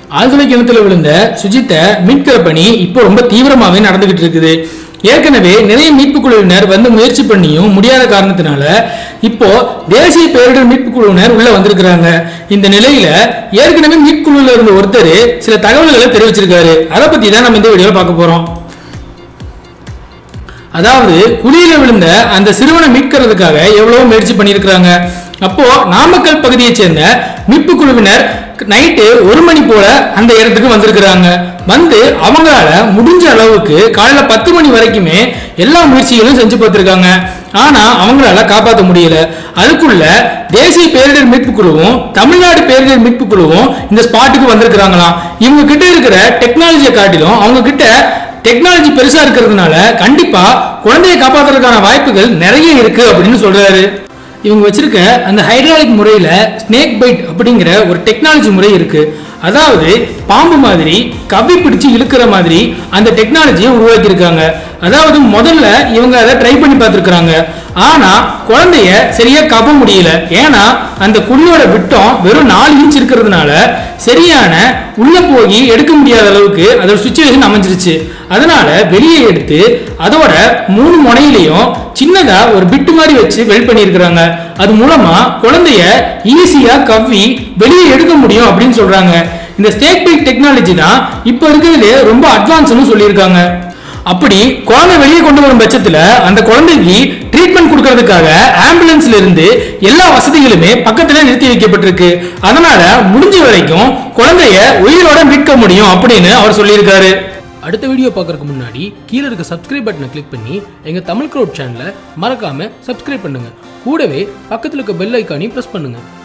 ஆழ்துளை கிணத்துல விழுந்த சுஜித்தை மீட்கிற பணி இப்போ ரொம்ப தீவிரமாவே நடந்துகிட்டு இருக்குது ஏற்கனவே நிறைய மீட்பு குழுவினர் வந்து முயற்சி பண்ணியும் முடியாத காரணத்தினால இப்போ தேசிய பேரிடர் மீட்பு குழுவினர் உள்ள வந்திருக்கிறாங்க இந்த நிலையில ஏற்கனவே மீட்புக்குழுல இருந்த ஒருத்தர் சில தகவல்களை தெரிவிச்சிருக்காரு அதை பத்தி தான் நம்ம இந்த வீடியோல பார்க்க போறோம் அதாவது குழியில விழுந்த அந்த சிறுவனை மீட்கிறதுக்காக எவ்வளவோ முயற்சி பண்ணியிருக்கிறாங்க அப்போ நாமக்கல் பகுதியைச் சேர்ந்த மீட்பு குழுவினர் நைட்டு ஒரு மணி போல அந்த இடத்துக்கு வந்திருக்கிறாங்க வந்து அவங்களால முடிஞ்ச அளவுக்கு காலையில பத்து மணி வரைக்குமே எல்லா முயற்சிகளும் செஞ்சு பார்த்திருக்காங்க ஆனா அவங்களால காப்பாற்ற முடியல அதுக்குள்ள தேசிய பேரிடர் மீட்பு குழுவும் தமிழ்நாடு பேரிடர் மீட்பு குழுவும் இந்த ஸ்பாட்டுக்கு வந்திருக்கிறாங்களாம் இவங்க கிட்ட இருக்கிற டெக்னாலஜியை காட்டிலும் அவங்க கிட்ட டெக்னாலஜி பெருசா இருக்கிறதுனால கண்டிப்பா குழந்தையை காப்பாத்துறதுக்கான வாய்ப்புகள் நிறைய இருக்கு அப்படின்னு சொல்றாரு இவங்க வச்சிருக்க அந்த ஹைட்ராலிக் முறையில ஸ்னேக் பைட் அப்படிங்கிற ஒரு டெக்னாலஜி முறை இருக்கு அதாவது பாம்பு மாதிரி கவ்வி பிடிச்சு இழுக்கிற மாதிரி அந்த டெக்னாலஜியை உருவாக்கி இருக்காங்க அதாவது முதல்ல இவங்க அதை ட்ரை பண்ணி பார்த்துருக்காங்க ஆனா குழந்தைய சரியா கவ முடியல ஏன்னா அந்த குழியோட விட்டம் வெறும் நாலு இன்ச் இருக்கிறதுனால சரியான உள்ள போய் எடுக்க முடியாத அளவுக்கு அதோட சுச்சுவேஷன் அமைஞ்சிருச்சு அதனால வெளியே எடுத்து அதோட மூணு முனையிலையும் சின்னதா ஒரு பிட்டு மாதிரி வச்சு வெல்ட் பண்ணியிருக்கிறாங்க அது மூலமா குழந்தைய ஈஸியா கவ்வி வெளியே எடுக்க முடியும் அப்படின்னு சொல்றாங்க இந்த ஸ்டேக் பைக் டெக்னாலஜி தான் இப்போ இருக்கிறதுலே ரொம்ப அட்வான்ஸ்னு சொல்லியிருக்காங்க அப்படி குழந்தை வெளியே கொண்டு வரும் பட்சத்துல அந்த குழந்தைக்கு ட்ரீட்மெண்ட் கொடுக்கறதுக்காக ஆம்புலன்ஸ்ல இருந்து எல்லா வசதிகளுமே பக்கத்துல நிறுத்தி வைக்கப்பட்டிருக்கு அதனால முடிஞ்ச வரைக்கும் குழந்தைய உயிரோட மீட்க முடியும் அப்படின்னு அவர் சொல்லியிருக்காரு அடுத்த வீடியோ பார்க்கறதுக்கு முன்னாடி கீழே இருக்க சப்ஸ்கிரைப் பட்டனை கிளிக் பண்ணி எங்க தமிழ் க்ரௌட் சேனலை மறக்காம சப்ஸ்கிரைப் பண்ணுங்க கூடவே பக்கத்துல இருக்க பெல் ஐக்கானையும் பிரஸ் பண்ணுங்க